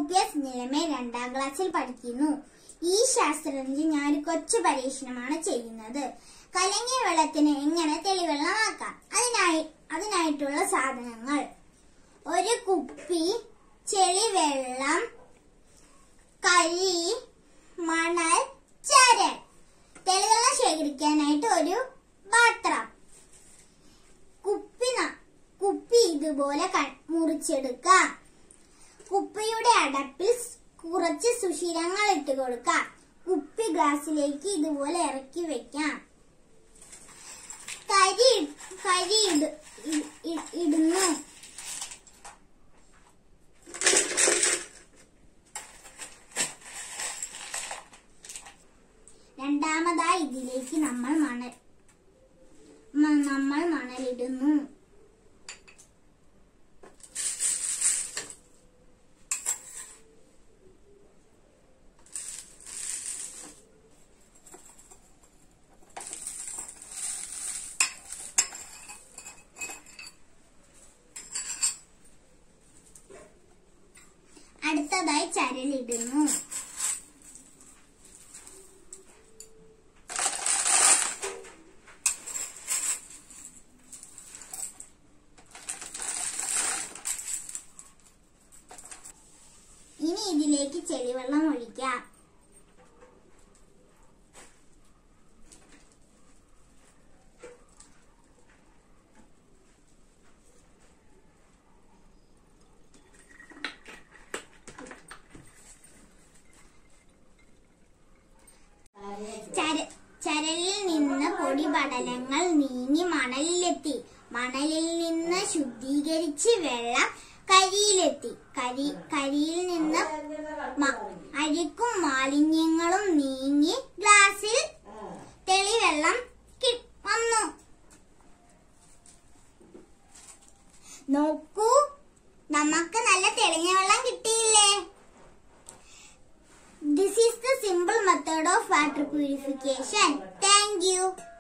P S നിലമേ രണ്ടാം ക്ലാസ്സിൽ പഠിക്കുന്നു ഈ ശാസ്ത്രജ്ഞൻ ഞാൻ ഒരു കൊച്ചു പരീക്ഷണമാണ് ചെയ്യുന്നത് കലങ്ങിയ വെള്ളത്തിന് എങ്ങനെ തെളിവെള്ളമാക്കാം അതിനായി അതിനായിട്ടുള്ള സാധനങ്ങൾ ഒരു കുപ്പി ചെളിവെള്ളം കരി മണൽ ചരൽ തെളിവെള്ളം ശേഖരിക്കാനായിട്ട് ഒരു പാത്രം കുപ്പി ന- കുപ്പി ഇതുപോലെ ക- മുറിച്ചെടുക്കാം കുപ്പിയുടെ അടപ്പിൽ സ് കുറച്ച് സുഷിരങ്ങൾ ഇട്ട് കൊടുക്കാം കുപ്പി ഗ്ലാസ്സിലേക്ക് ഇതുപോലെ ഇറക്കി വെക്കാം കരി കരി ഇട് ഇ- ഇ- ഇടുന്നു രണ്ടാമതായി ഇതിലേക്ക് നമ്മൾ മണൽ മ- നമ്മൾ മണലിടുന്നു അടുത്തതായി ചരലിടുന്നു ഇനി ഇതിലേക്ക് ചെളിവെള്ളം ഒഴിക്കാം ചര- ചരലിൽ നിന്ന് പൊടിപടലങ്ങൾ നീങ്ങി മണലിലെത്തി മണലിൽ നിന്ന് ശുദ്ധീകരിച്ച് വെള്ളം കരിയിലെത്തി കരി കരിയിൽ നിന്ന് മ- അഴുക്കും മാലിന്യങ്ങളും നീങ്ങി ഗ്ലാസ്സിൽ തെളിവെള്ളം കി- വന്നു നോക്കൂ നമുക്ക് നല്ല തെളിഞ്ഞ വെള്ളം കിട്ടിയില്ലേ This is the simple method of water purification. Thank you.